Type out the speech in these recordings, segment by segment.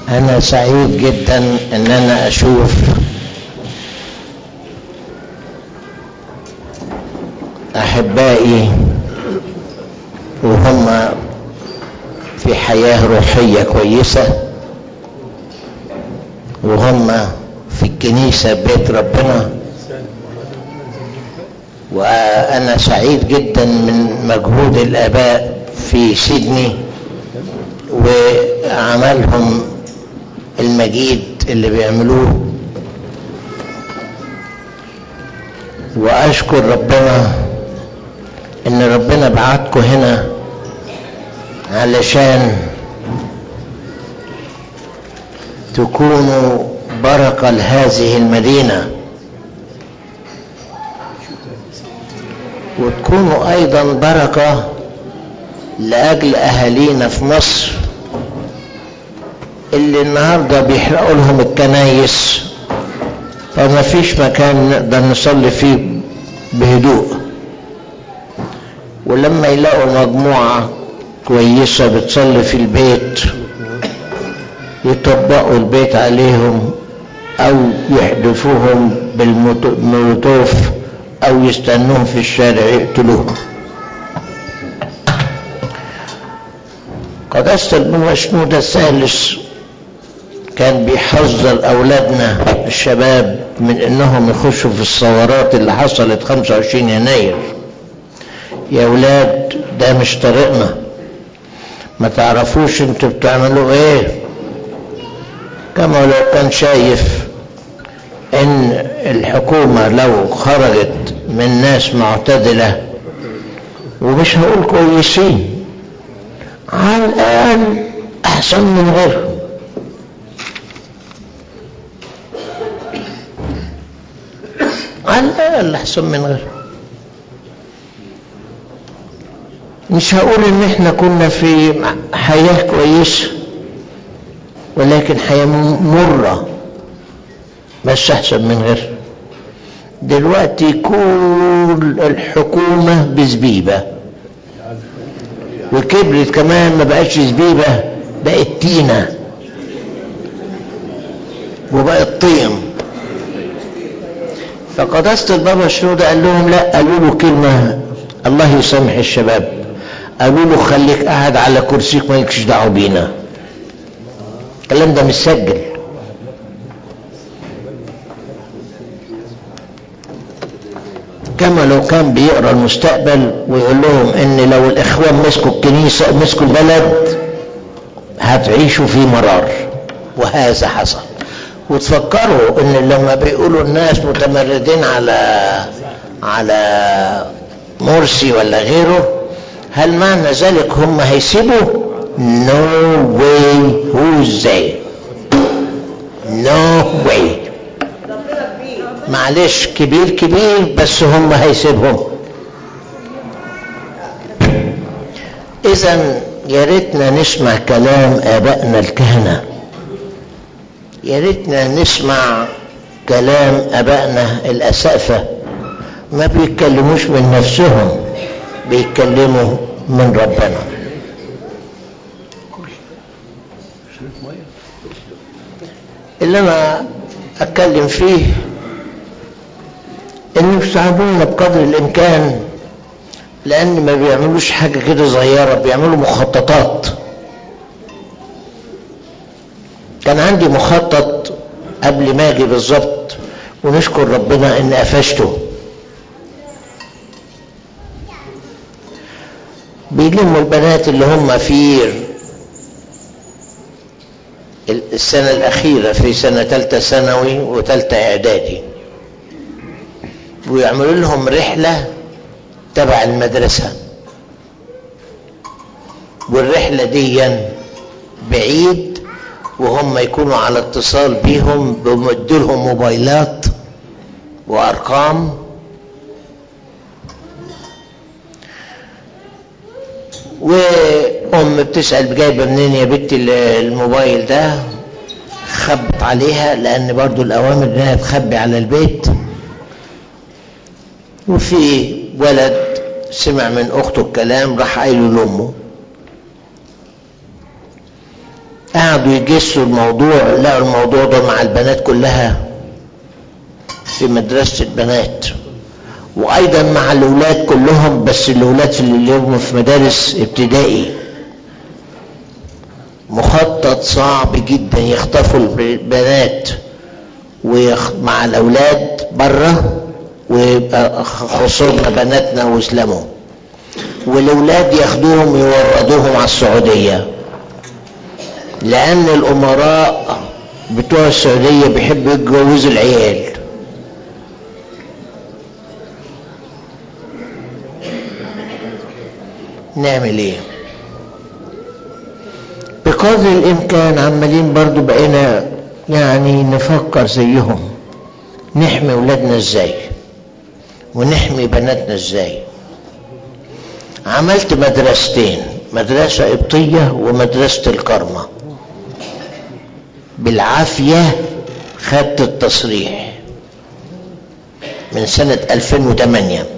أنا سعيد جدا إن أنا أشوف أحبائي وهم في حياة روحية كويسة وهم في الكنيسة بيت ربنا وأنا سعيد جدا من مجهود الآباء في سيدني وعملهم المجيد اللي بيعملوه وأشكر ربنا إن ربنا بعتكم هنا علشان تكونوا بركة لهذه المدينة وتكونوا أيضا بركة لأجل أهالينا في مصر اللي النهاردة بيحرقوا لهم الكنايس فما فيش مكان نقدر نصلي فيه بهدوء ولما يلاقوا مجموعة كويسة بتصلي في البيت يطبقوا البيت عليهم أو يحدفوهم بالمولوتوف أو يستنوهم في الشارع يقتلوهم قداسة البابا شنودة الثالث كان بيحذر أولادنا الشباب من إنهم يخشوا في الثورات اللي حصلت 25 يناير يا أولاد ده مش طريقنا ما تعرفوش انتوا بتعملوا ايه كما لو كان شايف ان الحكومة لو خرجت من ناس معتدلة ومش هقول كويسين على الأقل أحسن من غيرهم على الأقل أحسن من غيرهم مش هقول ان احنا كنا في حياة كويسة ولكن حياة مرة بس احسن من غيرها دلوقتي كل الحكومة بزبيبة وكبرت كمان ما بقتش زبيبة بقت تينة وبقت طين فقداسة البابا شنودة قال لهم لا قالوا له كلمة الله يسامح الشباب قالوا له خليك قاعد على كرسيك مالكش دعوه بينا الكلام ده مسجل كما لو كان بيقرا المستقبل ويقول لهم ان لو الاخوان مسكوا الكنيسه مسكوا البلد هتعيشوا في مرار وهذا حصل وتفكروا ان لما بيقولوا الناس متمردين على على مرسي ولا غيره هل معنى ذلك هم هيسيبوا no way Jose no way معلش كبير كبير بس هم هيسيبهم اذا يا ريتنا نسمع كلام ابائنا الكهنه يا ريتنا نسمع كلام ابائنا الاسافه ما بيتكلموش من نفسهم بيتكلموا من ربنا اللي انا اتكلم فيه ان يساعدونا بقدر الامكان لان ما بيعملوش حاجه كده صغيره بيعملوا مخططات كان عندي مخطط قبل ما اجي بالظبط ونشكر ربنا ان قفشته بيلموا البنات اللي هم في السنة الأخيرة في سنة ثالثة ثانوي وثالثة إعدادي ويعملوا لهم رحلة تبع المدرسة والرحلة دي بعيد وهم يكونوا على اتصال بيهم بيمدوا لهم موبايلات وأرقام وام بتسال جايبه منين يا بنتي الموبايل ده خبت عليها لان برضو الاوامر انها تخبي على البيت وفي ولد سمع من اخته الكلام راح قايله لامه قعدوا يجسوا الموضوع لقوا الموضوع ده مع البنات كلها في مدرسة البنات وأيضا مع الأولاد كلهم بس الأولاد اللي هم في مدارس ابتدائي مخطط صعب جدا يخطفوا البنات ومع الأولاد بره ويبقى خسرنا بناتنا واسلموا والأولاد ياخدوهم يوردوهم على السعودية لأن الأمراء بتوع السعودية بيحبوا يتجوزوا العيال نعمل ايه بقدر الامكان عمالين برضو بقينا يعني نفكر زيهم نحمي ولادنا ازاي ونحمي بناتنا ازاي عملت مدرستين مدرسة قبطية ومدرسة الكرمة بالعافية خدت التصريح من سنة 2008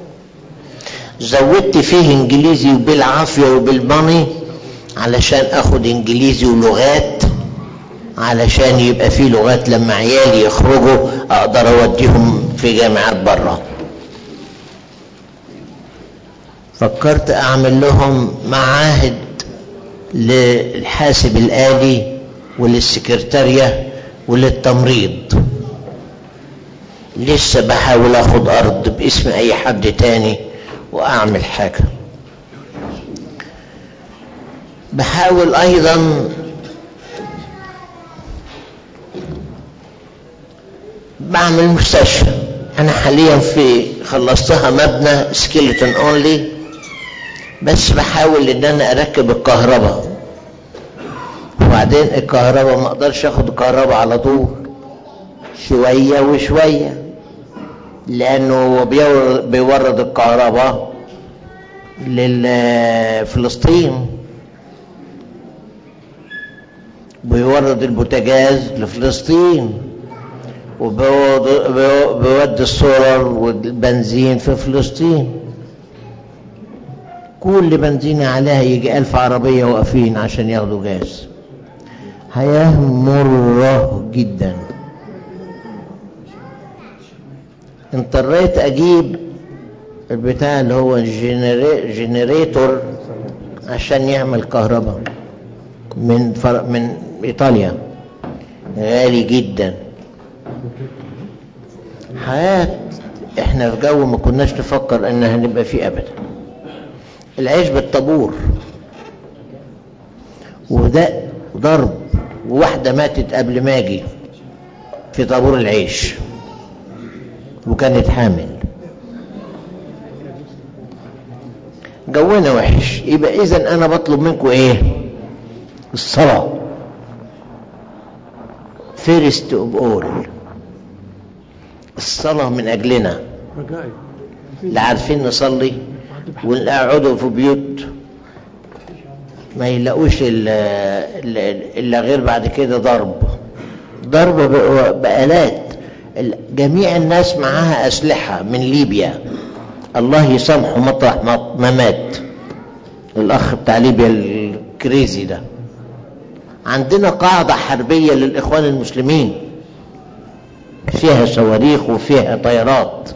زودت فيه انجليزي وبالعافية وبالماني علشان اخد انجليزي ولغات علشان يبقى فيه لغات لما عيالي يخرجوا اقدر اوديهم في جامعات بره فكرت اعمل لهم معاهد للحاسب الالي وللسكرتارية وللتمريض لسه بحاول اخد ارض باسم اي حد تاني واعمل حاجة بحاول ايضا بعمل مستشفى انا حاليا في خلصتها مبنى سكيلتون اونلي بس بحاول ان انا اركب الكهرباء وبعدين الكهرباء ما اقدرش اخد الكهرباء على طول شوية وشوية لانه بيورد الكهرباء لفلسطين بيورد البوتاجاز لفلسطين وبيودي السولر والبنزين في فلسطين كل بنزين عليها يجي ألف عربية واقفين عشان ياخدوا جاز حياة مرة جدا اضطريت اجيب البتاع اللي هو جنريتور عشان يعمل كهرباء من فر... من ايطاليا غالي جدا حياة احنا في جو ما كناش نفكر ان هنبقى فيه ابدا العيش بالطابور وده ضرب وواحدة ماتت قبل ما اجي في طابور العيش وكانت حامل جونا وحش يبقى اذا انا بطلب منكم ايه الصلاة فيرست اوف اول الصلاة من اجلنا لا عارفين نصلي ونقعدوا في بيوت ما يلاقوش الا غير بعد كده ضرب ضرب بآلات جميع الناس معاها أسلحة من ليبيا الله يسامحه مطرح ما مات الأخ بتاع ليبيا الكريزي ده عندنا قاعدة حربية للإخوان المسلمين فيها صواريخ وفيها طيارات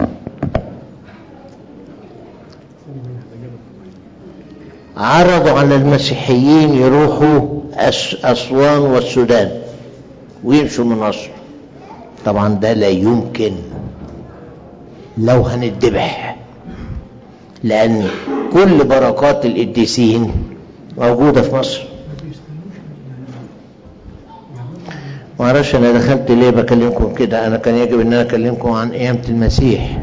عرضوا على المسيحيين يروحوا أسوان والسودان ويمشوا من مصر طبعا ده لا يمكن لو هنتذبح لأن كل بركات القديسين موجودة في مصر ما اعرفش انا دخلت ليه بكلمكم كده انا كان يجب ان انا اكلمكم عن قيامة المسيح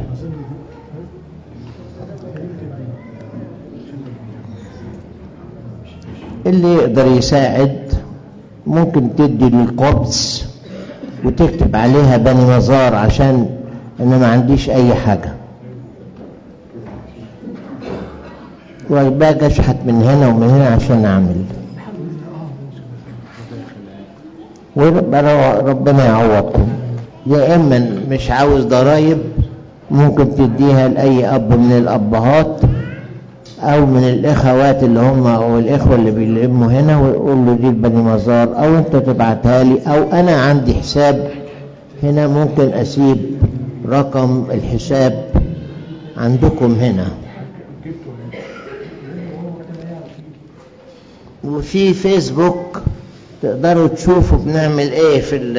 اللي يقدر يساعد ممكن تدي للقدس وتكتب عليها بني مزار عشان انا ما عنديش اي حاجة وباجي اشحت من هنا ومن هنا عشان اعمل وربنا ربنا يعوضكم يا اما مش عاوز ضرايب ممكن تديها لاي اب من الابهات او من الاخوات اللي هم او الاخوه اللي بيلموا هنا ويقول له دي بني مزار او انت تبعتها لي او انا عندي حساب هنا ممكن اسيب رقم الحساب عندكم هنا وفي فيسبوك تقدروا تشوفوا بنعمل ايه في ال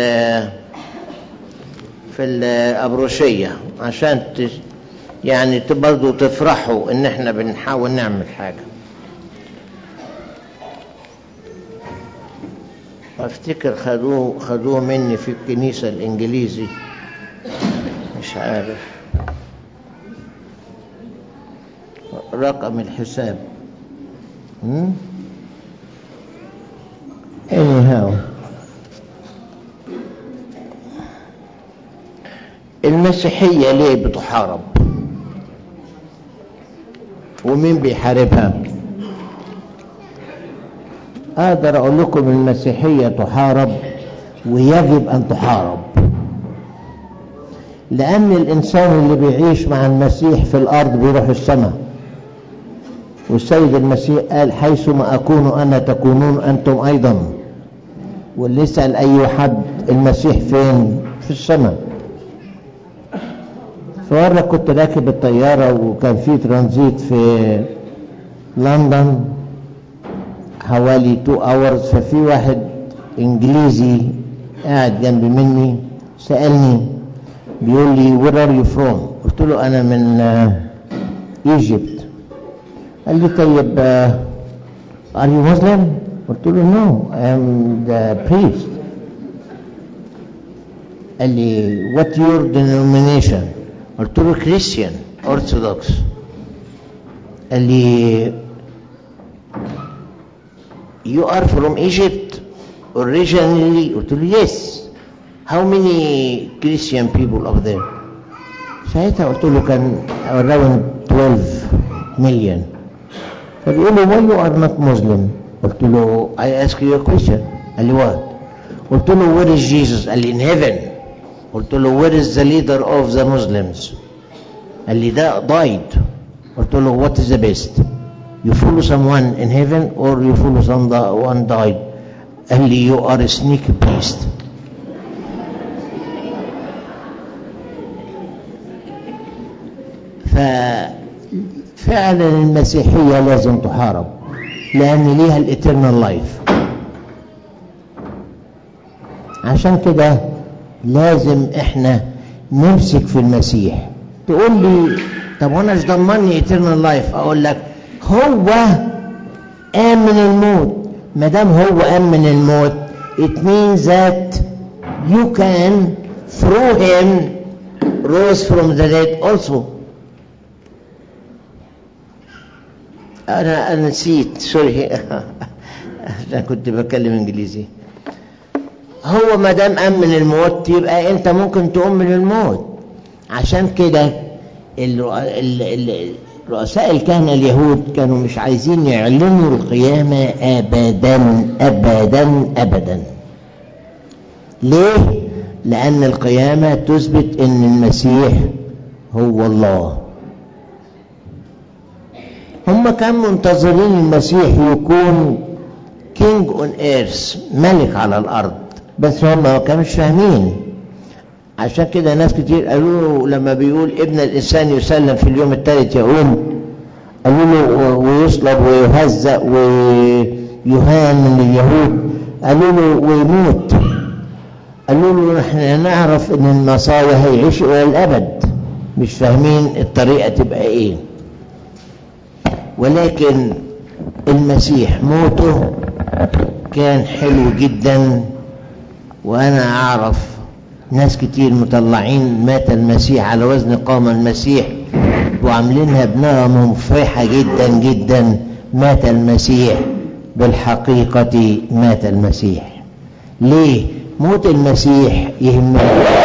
في الابروشيه عشان تش يعني برضه تفرحوا ان احنا بنحاول نعمل حاجه افتكر خدوه خدوه مني في الكنيسه الانجليزي مش عارف رقم الحساب م? anyhow المسيحية ليه بتحارب ومين بيحاربها اقدر اقول لكم المسيحية تحارب ويجب ان تحارب لان الانسان اللي بيعيش مع المسيح في الارض بيروح السماء والسيد المسيح قال حيثما اكون انا تكونون انتم ايضا واللي يسال اي حد المسيح فين في السماء فمرة كنت راكب الطيارة وكان في ترانزيت في لندن حوالي 2 hours ففي واحد انجليزي قاعد جنب مني سألني بيقول لي where are you from قلت له انا من ايجيبت قال لي طيب uh, are you Muslim قلت له no I'm the priest قال لي what your denomination قلت له كريستيان أرثوذكس قال لي you are from Egypt originally قلت له yes how many Christian people over there ساعتها قلت له كان around 12 million فبيقول لي why you are not Muslim قلت له I ask you a question قال لي what قلت له where is Jesus قال لي in heaven قلت له where is the leader of the Muslims قال لي ده died قلت له what is the best you follow someone in heaven or you follow someone died قال لي you are a sneaky priest ففعلا المسيحية لازم تحارب لأن ليها الاترنال لايف عشان كده لازم احنا نمسك في المسيح تقول لي طب وانا مش ضمني eternal life اقول لك هو قام من الموت ما دام هو قام من الموت it means that you can through him rose from the dead also انا انا نسيت سوري انا كنت بتكلم انجليزي هو ما دام قام من الموت يبقى انت ممكن تقوم من الموت عشان كده رؤساء الكهنه اليهود كانوا مش عايزين يعلنوا القيامه ابدا ابدا ابدا ليه لان القيامه تثبت ان المسيح هو الله هم كانوا منتظرين المسيح يكون كينج اون ايرث ملك على الارض بس هم ما كانوش فاهمين عشان كده ناس كتير قالوا له لما بيقول ابن الانسان يسلم في اليوم الثالث يقوم قالوا له ويصلب ويهزأ ويهان من اليهود قالوا له ويموت قالوا له احنا نعرف ان المصايا هيعيش الى الابد مش فاهمين الطريقه تبقى ايه ولكن المسيح موته كان حلو جدا وانا اعرف ناس كتير مطلعين مات المسيح على وزن قام المسيح وعاملينها بنغمة مفرحة جدا جدا مات المسيح بالحقيقة مات المسيح ليه موت المسيح يهمنا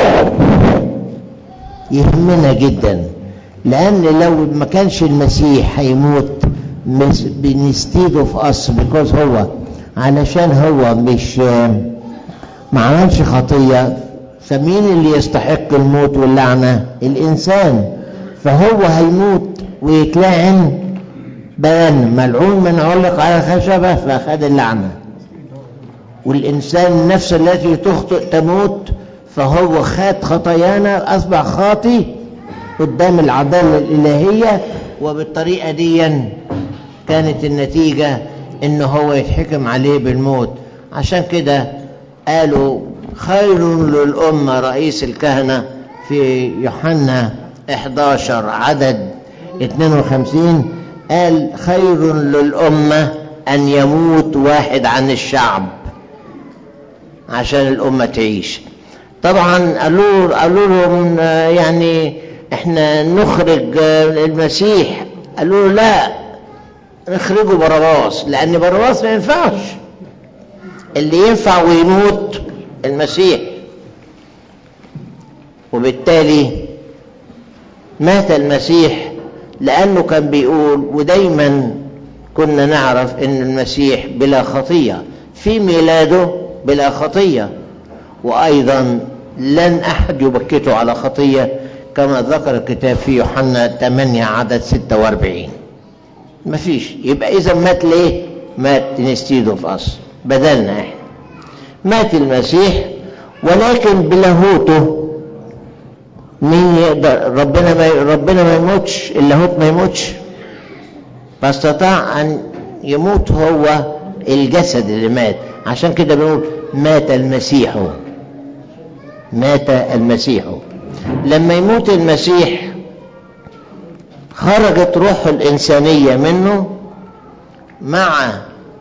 يهمنا جدا لان لو ما كانش المسيح هيموت بنستيد اوف اس بيكوز هو علشان هو مش ما عملش خطيه فمين اللي يستحق الموت واللعنه الانسان فهو هيموت ويتلعن بيان ملعون من علق على خشبة فأخذ اللعنة والإنسان النفس التي تخطئ تموت فهو خات خطايانا أصبح خاطي قدام العدالة الإلهية وبالطريقة دي كانت النتيجة إن هو يتحكم عليه بالموت عشان كده قالوا خير للأمة رئيس الكهنة في يوحنا 11 عدد 52 قال خير للأمة أن يموت واحد عن الشعب عشان الأمة تعيش طبعا قالوا قالوا لهم يعني احنا نخرج المسيح قالوا له لا نخرجه باراباس لان باراباس ما ينفعش اللي ينفع ويموت المسيح وبالتالي مات المسيح لانه كان بيقول ودايما كنا نعرف ان المسيح بلا خطيه في ميلاده بلا خطيه وايضا لن احد يبكته على خطيه كما ذكر الكتاب في يوحنا 8 عدد 46 مفيش يبقى اذا مات ليه مات نستيدو في اصل بدلنا احنا مات المسيح ولكن بلاهوته مين يقدر ربنا ما ربنا ما يموتش اللاهوت ما يموتش فاستطاع ان يموت هو الجسد اللي مات عشان كده بنقول مات المسيح مات المسيح لما يموت المسيح خرجت روحه الإنسانية منه مع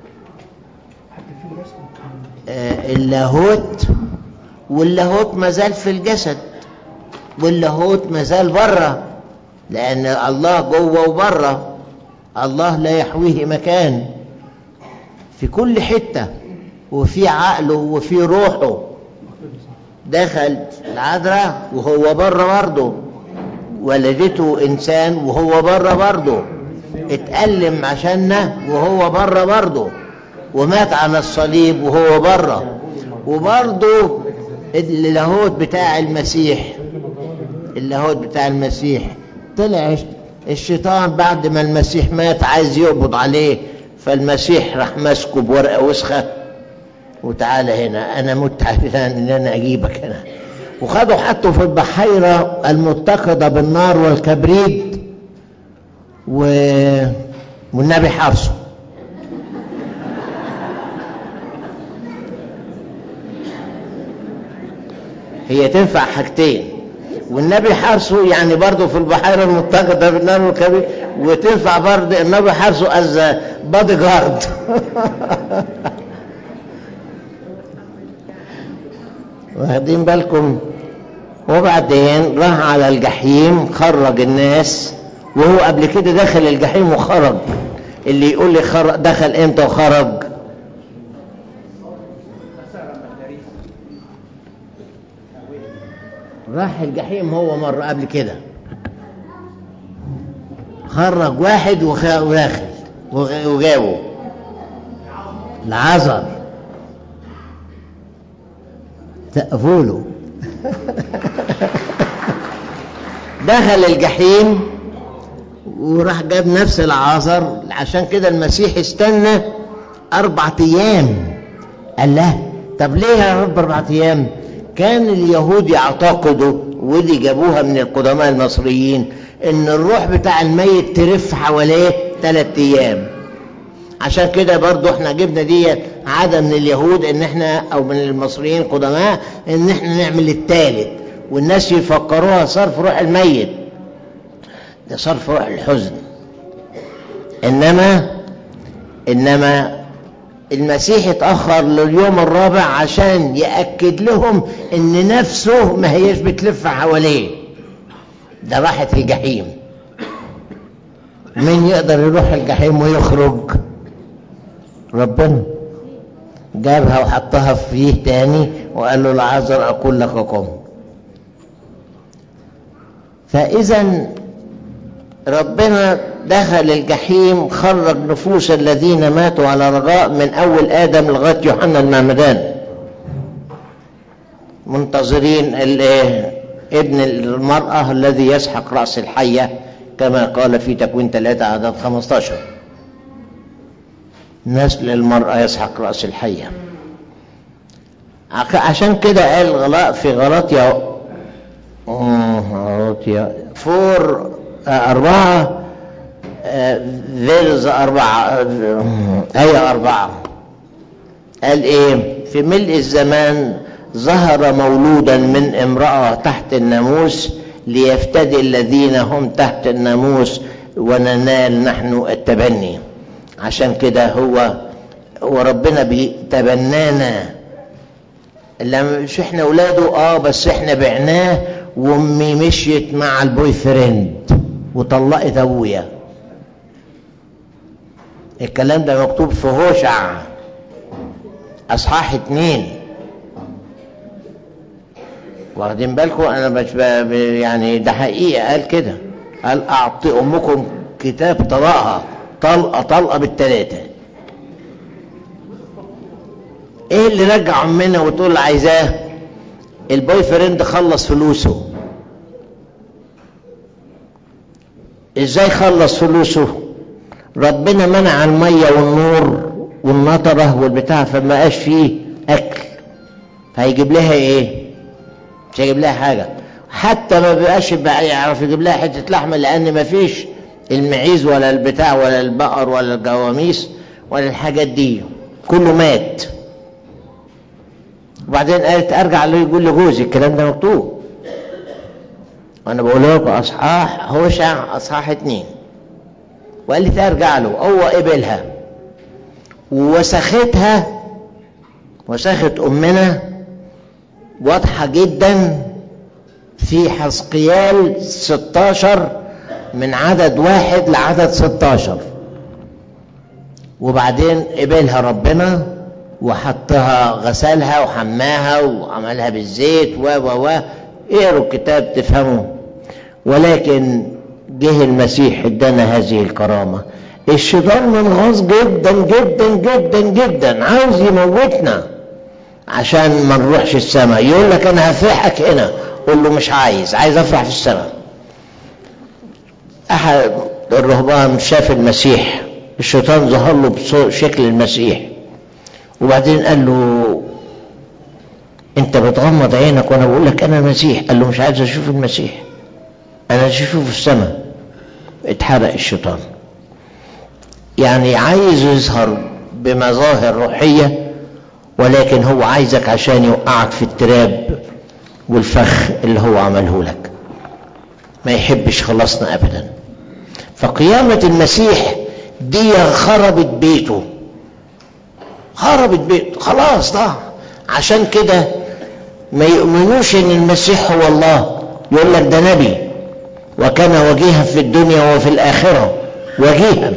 اللاهوت واللاهوت مازال في الجسد واللاهوت مازال بره لأن الله جوه وبره الله لا يحويه مكان في كل حتة وفي عقله وفي روحه دخل العذراء وهو بره برضه ولدته انسان وهو بره برضه اتألم عشاننا وهو بره برضه ومات على الصليب وهو بره وبرضه اللاهوت بتاع المسيح اللاهوت بتاع المسيح طلع الشيطان بعد ما المسيح مات عايز يقبض عليه فالمسيح راح ماسكه بورقه وسخه وتعالى هنا انا مت ان انا اجيبك هنا وخدوا حطوا في البحيرة المتقدة بالنار والكبريت و... والنبي حرصه هي تنفع حاجتين والنبي حرصه يعني برضه في البحيرة المتقدة بالنار والكبريت وتنفع برضه النبي حرصه از بادي جارد واخدين بالكم وبعدين راح على الجحيم خرج الناس وهو قبل كده دخل الجحيم وخرج اللي يقول لي خرج دخل امتى وخرج راح الجحيم هو مرة قبل كده خرج واحد وداخل وجابه العذر سقفوا له دخل الجحيم وراح جاب نفس العازر عشان كده المسيح استنى أربعة أيام قال له طب ليه يا رب أربعة أيام كان اليهود يعتقدوا ودي جابوها من القدماء المصريين ان الروح بتاع الميت ترف حواليه ثلاث ايام عشان كده برضو احنا جبنا دي عادة من اليهود ان احنا او من المصريين قدماء ان احنا نعمل الثالث والناس يفكروها صرف روح الميت ده صرف روح الحزن انما انما المسيح اتأخر لليوم الرابع عشان يأكد لهم ان نفسه ما هيش بتلف حواليه ده راحت الجحيم مين يقدر يروح الجحيم ويخرج ربنا جابها وحطها فيه تاني وقال له العذر أقول لك قم فإذا ربنا دخل الجحيم خرج نفوس الذين ماتوا على رجاء من أول آدم لغاية يوحنا المعمدان منتظرين ابن المرأة الذي يسحق رأس الحية كما قال في تكوين ثلاثة عدد 15 نسل المرأة يسحق رأس الحية عشان كده قال غلاء في غلطيا غلطيا فور أربعة ذيرز أربعة آية أربعة قال إيه في ملء الزمان ظهر مولودا من امرأة تحت الناموس ليفتدي الذين هم تحت الناموس وننال نحن التبني عشان كده هو وربنا بيتبنانا لما مش احنا اولاده اه بس احنا بعناه وامي مشيت مع البوي فريند وطلقت ابويا الكلام ده مكتوب في هوشع اصحاح اتنين واخدين بالكم انا مش يعني ده حقيقه قال كده قال اعطي امكم كتاب طلقها طلقه طلقه بالثلاثه ايه اللي رجع امنا وتقول عايزاه البوي فريند خلص فلوسه ازاي خلص فلوسه ربنا منع الميه والنور والنطره والبتاع فما بقاش فيه اكل فهيجيب لها ايه مش هيجيب لها حاجه حتى ما بقاش بقى يعرف يجيب لها حته لحمه لان ما فيش المعيز ولا البتاع ولا البقر ولا الجواميس ولا الحاجات دي كله مات وبعدين قالت ارجع له يقول لجوزي الكلام ده مكتوب وانا بقول لكم اصحاح هوشع اصحاح اتنين وقالت ارجع له هو قبلها ووسختها وسخت امنا واضحه جدا في حسقيال 16 من عدد واحد لعدد 16 وبعدين قبلها ربنا وحطها غسلها وحماها وعملها بالزيت و و و اقروا الكتاب تفهموا ولكن جه المسيح ادانا هذه الكرامه الشيطان منغاص جدا جدا جدا جدا عاوز يموتنا عشان ما نروحش السماء يقول لك انا هفرحك هنا قول له مش عايز عايز افرح في السماء احد الرهبان شاف المسيح الشيطان ظهر له بشكل المسيح وبعدين قال له انت بتغمض عينك وانا بقول لك انا المسيح قال له مش عايز اشوف المسيح انا عايز اشوفه السماء اتحرق الشيطان يعني عايز يظهر بمظاهر روحيه ولكن هو عايزك عشان يوقعك في التراب والفخ اللي هو عمله لك ما يحبش خلصنا ابدا فقيامة المسيح دي خربت بيته خربت بيته خلاص ضاع عشان كده ما يؤمنوش ان المسيح هو الله يقول لك ده نبي وكان وجيها في الدنيا وفي الاخره وجيها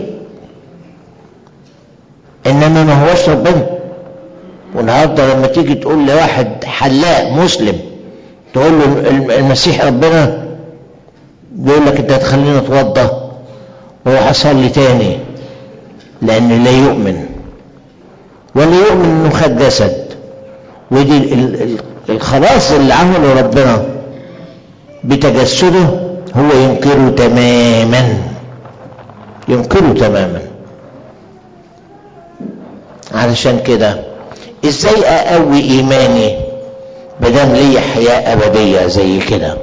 انما ما هوش ربنا والنهارده لما تيجي تقول لواحد حلاق مسلم تقول له المسيح ربنا بيقول لك انت هتخليني اتوضى واروح اصلي تاني لان لا يؤمن ولا يؤمن انه خد جسد ودي الخلاص اللي عمله ربنا بتجسده هو ينكره تماما ينكره تماما علشان كده ازاي اقوي ايماني بدم لي حياة ابدية زي كده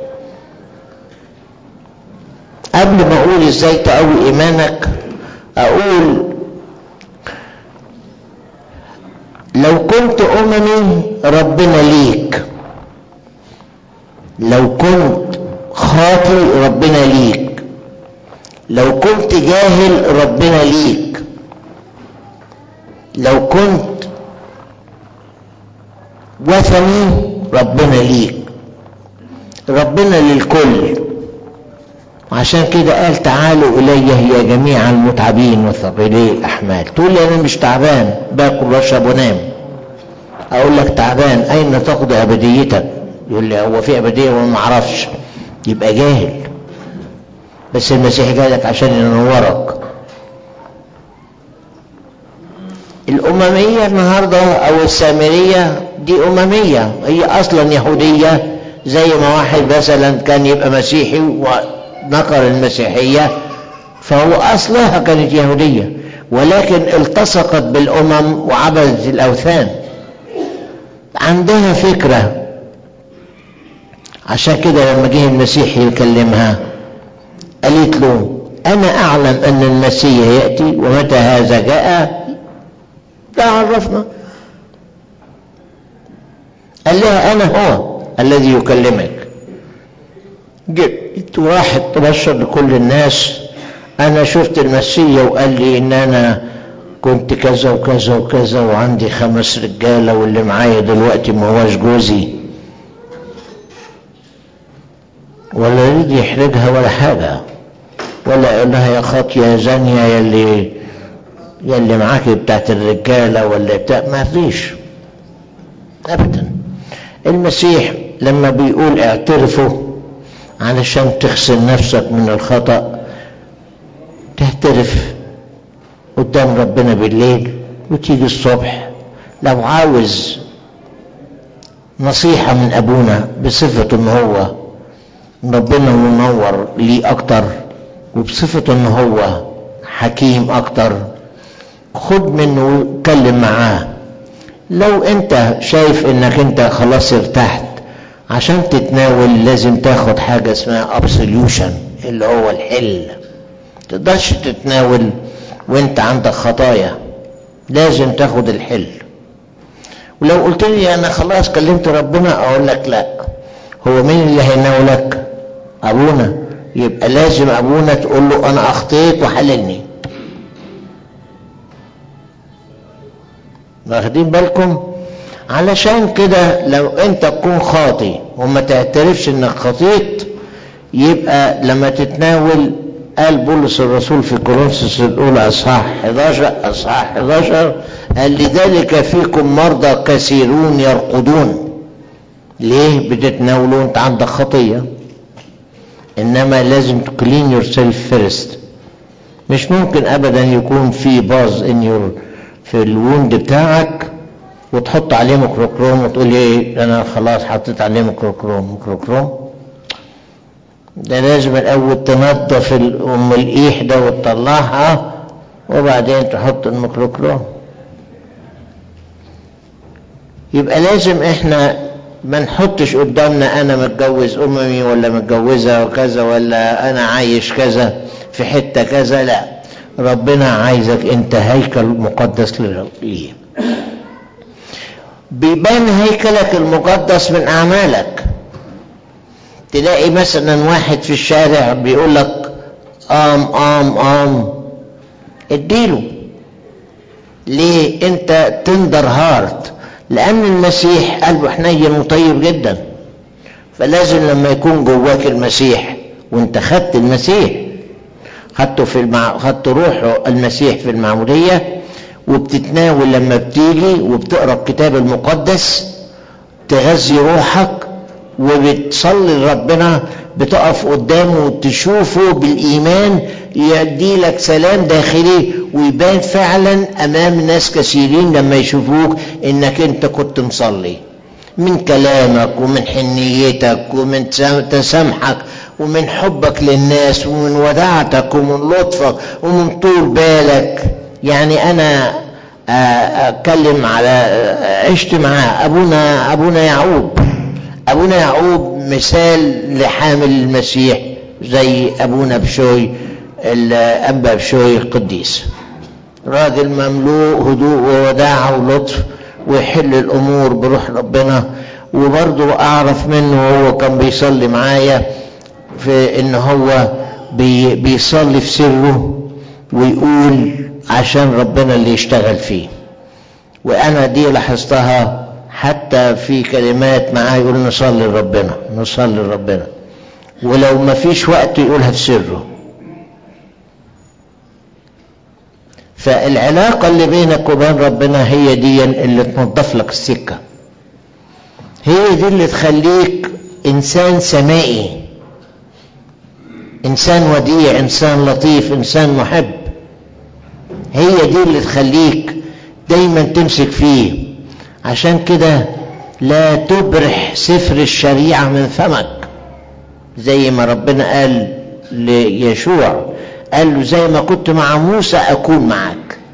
قبل ما اقول ازاي تقوي ايمانك اقول لو كنت اممي ربنا ليك لو كنت خاطي ربنا ليك لو كنت جاهل ربنا ليك لو كنت وثني ربنا ليك ربنا للكل عشان كده قال تعالوا إلي يا جميع المتعبين وثقيلي الأحمال تقول لي أنا مش تعبان باكل واشرب وانام أقول لك تعبان أين تقضي أبديتك يقول لي هو في أبدية وأنا ما أعرفش يبقى جاهل بس المسيح جالك عشان ينورك الأممية النهاردة أو السامرية دي أممية هي أصلا يهودية زي ما واحد مثلا كان يبقى مسيحي ونقر المسيحية فهو أصلها كانت يهودية ولكن التصقت بالأمم وعبدت الأوثان عندها فكرة عشان كده لما جه المسيح يكلمها قالت له أنا أعلم أن المسيح يأتي ومتى هذا جاء لا عرفنا قال لها أنا هو الذي يكلمك جئت واحد تبشر لكل الناس أنا شفت المسيح وقال لي إن أنا كنت كذا وكذا وكذا وعندي خمس رجالة واللي معايا دلوقتي ما هوش جوزي ولا يريد يحرجها ولا حاجة ولا يقول لها يا خاطية يا زانية يلي يلي معاكي بتاعت الرجالة ولا بتاع ما فيش أبدا المسيح لما بيقول اعترفوا علشان تغسل نفسك من الخطأ تعترف قدام ربنا بالليل وتيجي الصبح لو عاوز نصيحة من أبونا بصفة إن هو ربنا منور ليه أكتر وبصفة إن هو حكيم أكتر خد منه واتكلم معاه لو أنت شايف إنك أنت خلاص ارتحت عشان تتناول لازم تاخد حاجة اسمها ابسوليوشن اللي هو الحل تقدرش تتناول وانت عندك خطايا لازم تاخد الحل ولو قلت لي انا خلاص كلمت ربنا اقول لك لا هو مين اللي هيناولك ابونا يبقى لازم ابونا تقول له انا اخطيت وحللني واخدين بالكم علشان كده لو انت تكون خاطي وما تعترفش انك خطيت يبقى لما تتناول قال بولس الرسول في كورنثوس الاولى اصحاح 11 اصحاح 11 قال لذلك فيكم مرضى كثيرون يرقدون ليه بتتناولوا انت عندك خطيه انما لازم تكلين يور سيلف فيرست مش ممكن ابدا يكون في باز ان يور في الوند بتاعك وتحط عليه ميكروكروم وتقول ايه انا خلاص حطيت عليه ميكروكروم ميكروكروم ده لازم الاول تنظف ام الايح ده وتطلعها وبعدين تحط الميكروكروم يبقى لازم احنا ما نحطش قدامنا انا متجوز اممي ولا متجوزه وكذا ولا انا عايش كذا في حته كذا لا ربنا عايزك انت هيكل مقدس ليه بيبان هيكلك المقدس من اعمالك تلاقي مثلا واحد في الشارع بيقول لك قام قام قام اديله ليه انت تندر هارت لان المسيح قلبه حنين وطيب جدا فلازم لما يكون جواك المسيح وانت خدت المسيح خدته في المع... خدت روحه المسيح في المعموديه وبتتناول لما بتيجي وبتقرا الكتاب المقدس تغذي روحك وبتصلي لربنا بتقف قدامه وتشوفه بالايمان يدي لك سلام داخلي ويبان فعلا امام ناس كثيرين لما يشوفوك انك انت كنت مصلي من كلامك ومن حنيتك ومن تسامحك ومن حبك للناس ومن وداعتك ومن لطفك ومن طول بالك يعني انا اتكلم على عشت معاه ابونا ابونا يعقوب ابونا يعقوب مثال لحامل المسيح زي ابونا بشوي الانبا بشوي القديس راجل مملوء هدوء ووداعة ولطف ويحل الامور بروح ربنا وبرضه اعرف منه هو كان بيصلي معايا في ان هو بي بيصلي في سره ويقول عشان ربنا اللي يشتغل فيه وانا دي لاحظتها حتى في كلمات معاه يقول نصلي لربنا نصلي لربنا ولو ما فيش وقت يقولها في سره فالعلاقة اللي بينك وبين ربنا هي دي اللي تنظف لك السكة هي دي اللي تخليك إنسان سمائي إنسان وديع إنسان لطيف إنسان محب هي دي اللي تخليك دايما تمسك فيه عشان كده لا تبرح سفر الشريعة من فمك زي ما ربنا قال ليشوع قال له زي ما كنت مع موسى أكون معك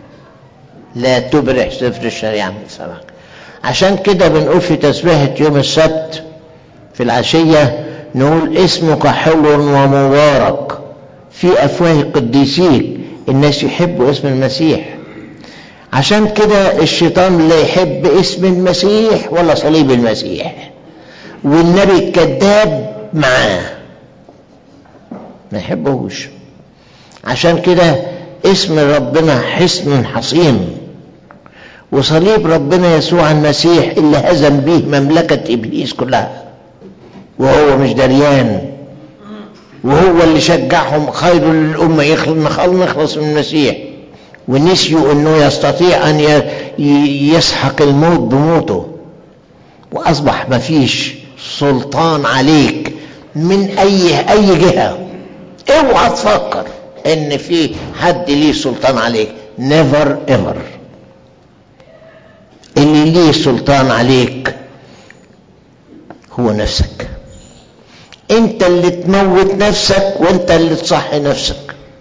لا تبرح سفر الشريعة من سمعك عشان كده بنقول في تسبيحة يوم السبت في العشية نقول اسمك حلو ومبارك في أفواه قديسيك الناس يحبوا اسم المسيح عشان كده الشيطان لا يحب اسم المسيح ولا صليب المسيح والنبي الكذاب معاه ما يحبهوش عشان كده اسم ربنا حصن حصين وصليب ربنا يسوع المسيح اللي هزم به مملكة إبليس كلها وهو مش دريان وهو اللي شجعهم خير للأمة نخلص من المسيح ونسيوا أنه يستطيع أن يسحق الموت بموته وأصبح ما فيش سلطان عليك من أي أي جهة اوعى تفكر ان في حد ليه سلطان عليك نيفر ايفر اللي ليه سلطان عليك هو نفسك انت اللي تموت نفسك وانت اللي تصحي نفسك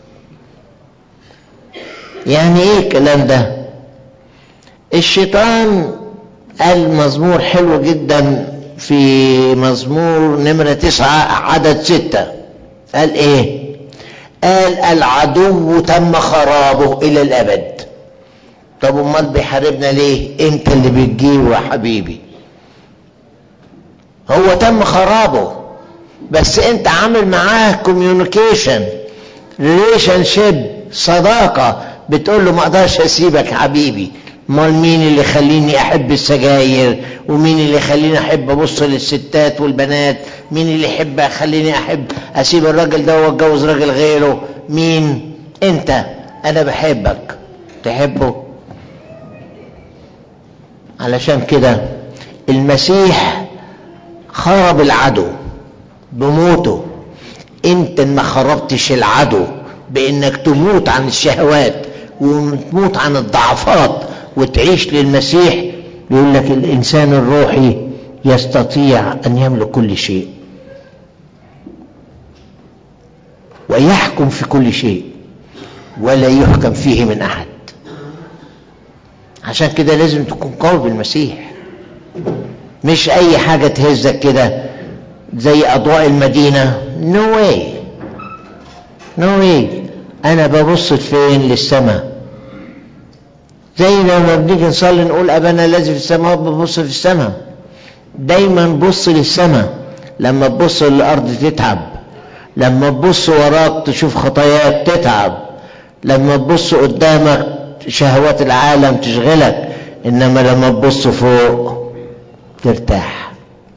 يعني ايه الكلام ده الشيطان قال مزمور حلو جدا في مزمور نمرة تسعة عدد ستة قال ايه قال العدو تم خرابه الى الابد طب امال بيحاربنا ليه انت اللي بتجيبه يا حبيبي هو تم خرابه بس انت عامل معاه كوميونيكيشن ريليشن شيب صداقه بتقول له ما اقدرش اسيبك يا حبيبي امال مين اللي يخليني احب السجاير ومين اللي يخليني احب ابص للستات والبنات مين اللي يحب يخليني احب اسيب الراجل ده واتجوز راجل غيره مين انت انا بحبك تحبه علشان كده المسيح خرب العدو بموته انت ما خربتش العدو بانك تموت عن الشهوات وتموت عن الضعفات وتعيش للمسيح يقول لك الانسان الروحي يستطيع ان يملك كل شيء ويحكم في كل شيء ولا يحكم فيه من احد عشان كده لازم تكون قوي بالمسيح مش اي حاجه تهزك كده زي اضواء المدينه نو no واي نو واي انا ببص فين للسماء زي لما بنيجي نصلي نقول ابانا الذي في السماء ببص في السماء دايما بص للسماء لما تبص للارض تتعب لما تبص وراك تشوف خطاياك تتعب لما تبص قدامك شهوات العالم تشغلك انما لما تبص فوق ترتاح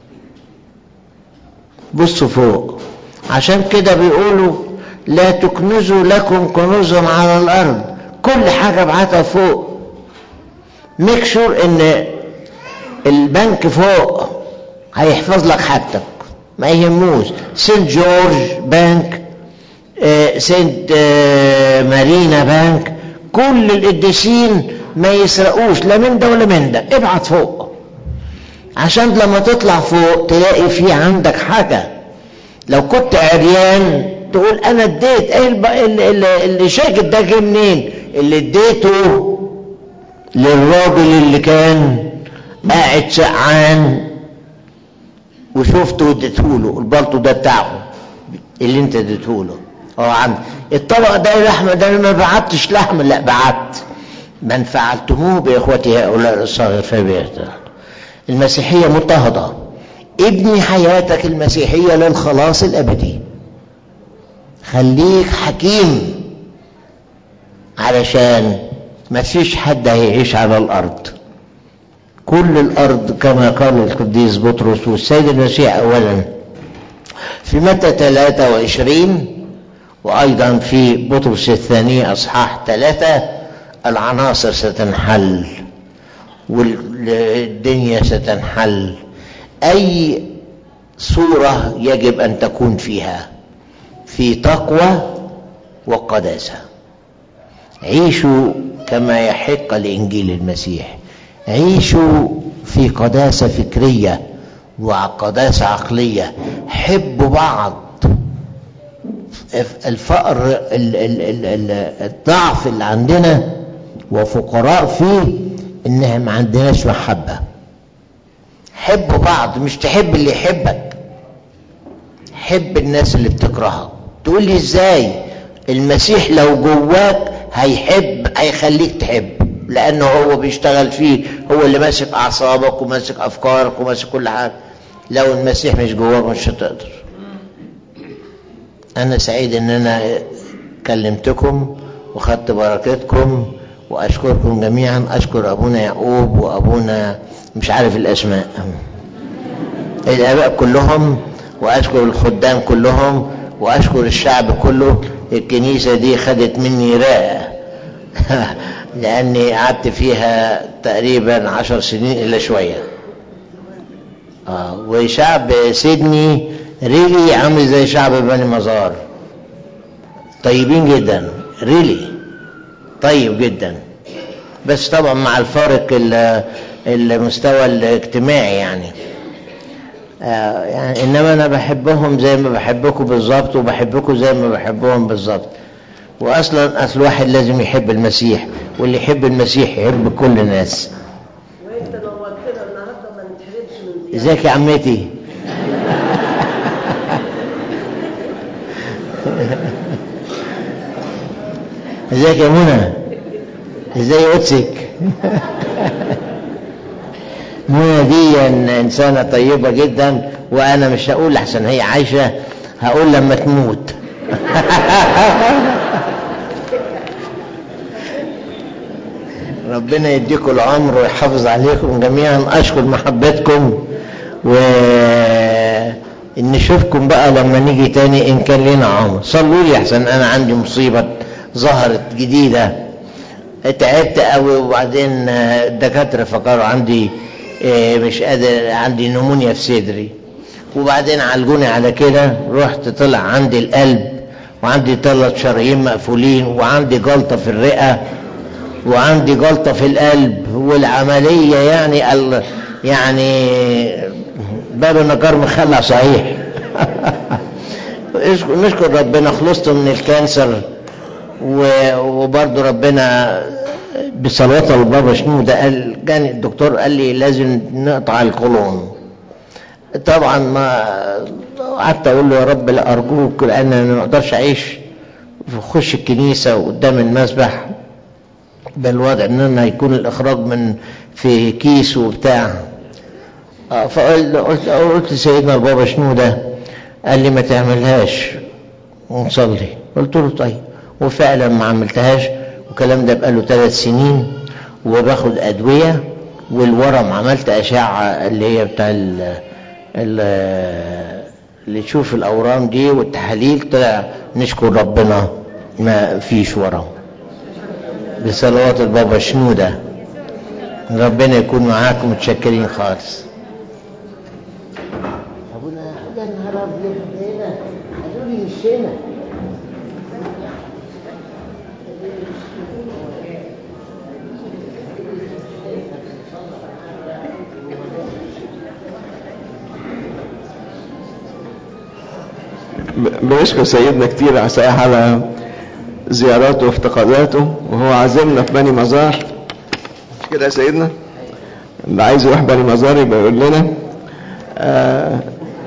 بص فوق عشان كده بيقولوا لا تكنزوا لكم كنوزا على الارض كل حاجه ابعتها فوق ميك شور ان البنك فوق هيحفظ لك حاجتك ما يهموش سنت جورج بنك آه سنت آه مارينا بنك كل القديسين ما يسرقوش لا من ده ولا من ده ابعت فوق عشان لما تطلع فوق تلاقي في عندك حاجة لو كنت عريان تقول انا اديت ايه اللي, اللي شاكت ده جه منين اللي اديته للراجل اللي كان قاعد سقعان وشفته واديته له البلطو ده بتاعه اللي انت اديته له اه عم الطبق ده لحمه ده ما بعتش لحم لا بعت من فعلتموه باخوتي هؤلاء الصغير فبيته المسيحيه مضطهده ابني حياتك المسيحيه للخلاص الابدي خليك حكيم علشان ما فيش حد هيعيش على الارض كل الارض كما قال القديس بطرس والسيد المسيح اولا في متى 23 وايضا في بطرس الثاني اصحاح ثلاثة العناصر ستنحل والدنيا ستنحل اي صورة يجب ان تكون فيها في تقوى وقداسة عيشوا كما يحق لإنجيل المسيح عيشوا في قداسة فكرية وقداسة عقلية حبوا بعض الفقر الضعف اللي عندنا وفقراء فيه انها ما عندناش محبة حبوا بعض مش تحب اللي يحبك حب الناس اللي بتكرهك تقول لي ازاي المسيح لو جواك هيحب هيخليك تحب لانه هو بيشتغل فيه هو اللي ماسك اعصابك وماسك افكارك وماسك كل حاجه لو المسيح مش جواك مش هتقدر انا سعيد ان انا كلمتكم وخدت بركتكم واشكركم جميعا اشكر ابونا يعقوب وابونا مش عارف الاسماء الاباء كلهم واشكر الخدام كلهم واشكر الشعب كله الكنيسة دي خدت مني رائع لاني قعدت فيها تقريبا عشر سنين الا شوية آه وشعب سيدني ريلي عامل زي شعب بني مزار طيبين جدا ريلي طيب جدا بس طبعا مع الفارق المستوى الاجتماعي يعني آه يعني انما انا بحبهم زي ما بحبكم بالظبط وبحبكم زي ما بحبهم بالظبط واصلا اصل واحد لازم يحب المسيح واللي يحب المسيح يحب كل الناس وانت نورتنا النهارده ما نتحرمش من زيارتك ازيك يا عمتي ازيك يا منى ازاي قدسك منى دي انسانة طيبة جدا وانا مش هقول احسن هي عايشة هقول لما تموت ربنا يديكم العمر ويحافظ عليكم جميعا اشكر محبتكم و نشوفكم بقى لما نيجي تاني ان كان لنا عمر صلوا لي احسن انا عندي مصيبة ظهرت جديدة تعبت قوي وبعدين الدكاترة فكروا عندي مش قادر عندي نمونيا في صدري وبعدين عالجوني على كده رحت طلع عندي القلب وعندي ثلاث شرايين مقفولين وعندي جلطة في الرئة وعندي جلطة في القلب والعملية يعني ال... يعني باب النجار مخلع صحيح نشكر ربنا خلصت من الكانسر وبرضه ربنا بصلاة البابا شنو ده قال كان الدكتور قال لي لازم نقطع القولون طبعا ما قعدت اقول له يا رب لا ارجوك لان انا ما اقدرش اعيش اخش الكنيسه وقدام المسبح بالوضع ان انا يكون الاخراج من في كيس وبتاع فقلت قلت قلت لسيدنا البابا شنو ده قال لي ما تعملهاش ونصلي قلت له طيب وفعلا ما عملتهاش والكلام ده بقاله ثلاث سنين وباخد ادويه والورم عملت اشعه اللي هي بتاع ال اللي تشوف الاورام دي والتحاليل طلع نشكر ربنا ما فيش ورم بصلوات البابا شنو ده ربنا يكون معاكم متشكرين خالص ابونا ده النهار ابيض هنا قالوا لي مش هنا بنشكر سيدنا كتير على زياراته وافتقاداته وهو عازمنا في بني مزار مش كده يا سيدنا اللي عايز يروح بني مزار يبقى يقول لنا آه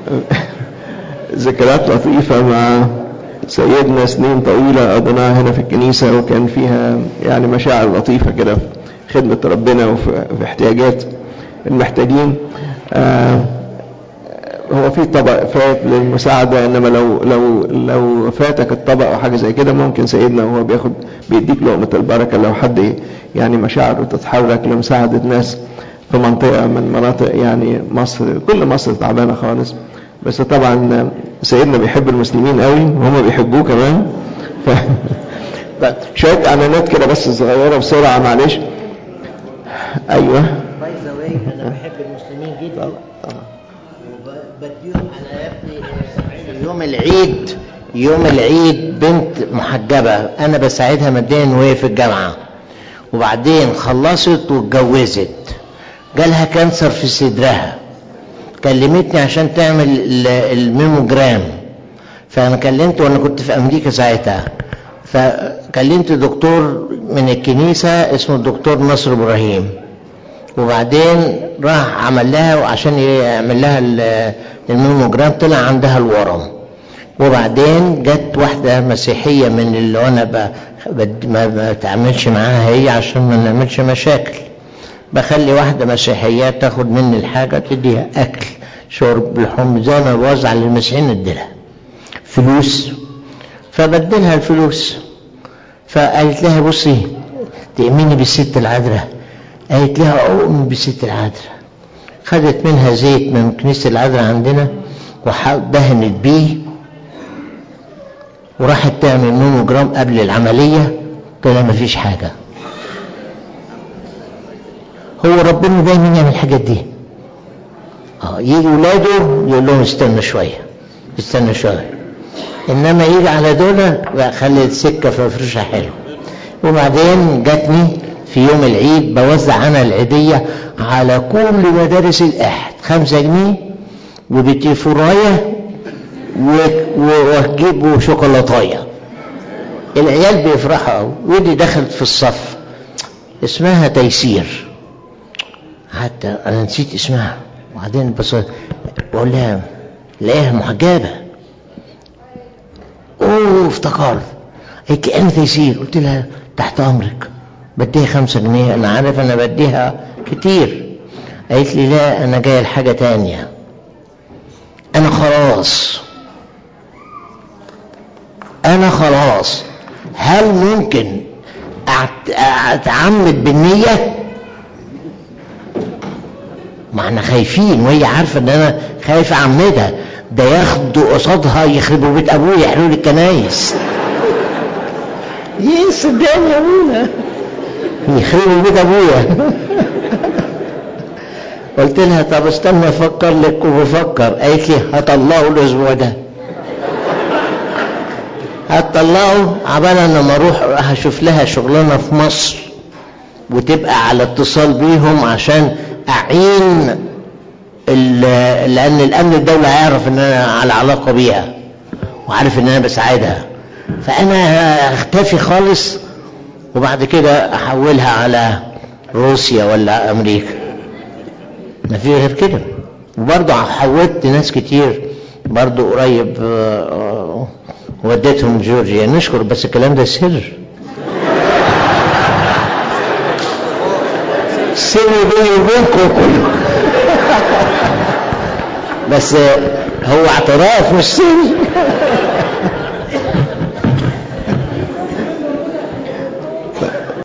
ذكريات لطيفة مع سيدنا سنين طويلة قضيناها هنا في الكنيسة وكان فيها يعني مشاعر لطيفة كده في خدمة ربنا وفي احتياجات المحتاجين آه هو في طبق فات للمساعدة انما لو لو لو فاتك الطبق او حاجة زي كده ممكن سيدنا وهو بياخد بيديك لقمة البركة لو حد يعني مشاعره تتحرك لمساعدة ناس في منطقة من مناطق يعني مصر كل مصر تعبانة خالص بس طبعا سيدنا بيحب المسلمين قوي وهم بيحبوه كمان ف... شوية اعلانات كده بس صغيرة بسرعة معلش ايوه باي ذا واي انا بحب المسلمين جدا بديهم انا يا ابني يوم العيد يوم العيد بنت محجبة انا بساعدها ماديا وهي في الجامعة وبعدين خلصت واتجوزت جالها كانسر في صدرها كلمتني عشان تعمل الميموجرام فانا كلمت وانا كنت في امريكا ساعتها فكلمت دكتور من الكنيسة اسمه الدكتور نصر إبراهيم وبعدين راح عمل لها وعشان يعمل لها ال- الميموجرام طلع عندها الورم وبعدين جت واحدة مسيحية من اللي أنا ب... بد- ما ما بتعاملش معاها هي عشان ما نعملش مشاكل بخلي واحدة مسيحية تاخد مني الحاجة تديها أكل شرب لحوم زي ما بوزع للمسيحيين اديلها فلوس فبدلها الفلوس فقالت لها بصي تأميني بالست العذراء قالت لها أؤمن بالست العذراء خدت منها زيت من كنيسة العذراء عندنا ودهنت بيه وراحت تعمل مونوجرام قبل العملية طلع مفيش حاجة هو ربنا دايما يعمل الحاجات دي اه يجي ولاده يقول لهم استنوا شوية استنوا شوية انما يجي على دول لا خلي السكة في فرشها حلو وبعدين جاتني في يوم العيد بوزع انا العيدية على كل مدارس الاحد خمسة جنيه وبتيفوراية و- و- وهجيبوا شوكولاتايه العيال بيفرحوا قوي ودي دخلت في الصف اسمها تيسير حتى انا نسيت اسمها وبعدين بس بقول لها لاقيها محجبه اوه افتكرت قالت لي انا تيسير قلت لها تحت امرك بديها خمسة جنيه انا عارف انا بديها كتير قالت لي لا انا جايه لحاجه تانية انا خلاص انا خلاص هل ممكن أعت- اتعمد بالنية ما احنا خايفين وهي عارفة ان انا خايف اعمدها ده ياخدوا قصادها يخربوا بيت ابويا يحرقوا لي الكنايس ايه صدقني يا ابونا يخربوا بيت ابويا قلت لها طب استنى افكر لك وبفكر قالت لي هطلعه الاسبوع ده هتطلعه عبال انا لما اروح هشوف لها شغلانه في مصر وتبقى على اتصال بيهم عشان اعين ال- لان الامن الدولي هيعرف ان انا على علاقه بيها وعارف ان انا بساعدها فانا اختفي خالص وبعد كده احولها على روسيا ولا امريكا ما في غير كده وبرضه حولت ناس كتير برضه قريب آه، آه، وديتهم جورجيا نشكر بس الكلام ده سر سر بيني وبينكم كله بس آه، هو اعتراف مش سر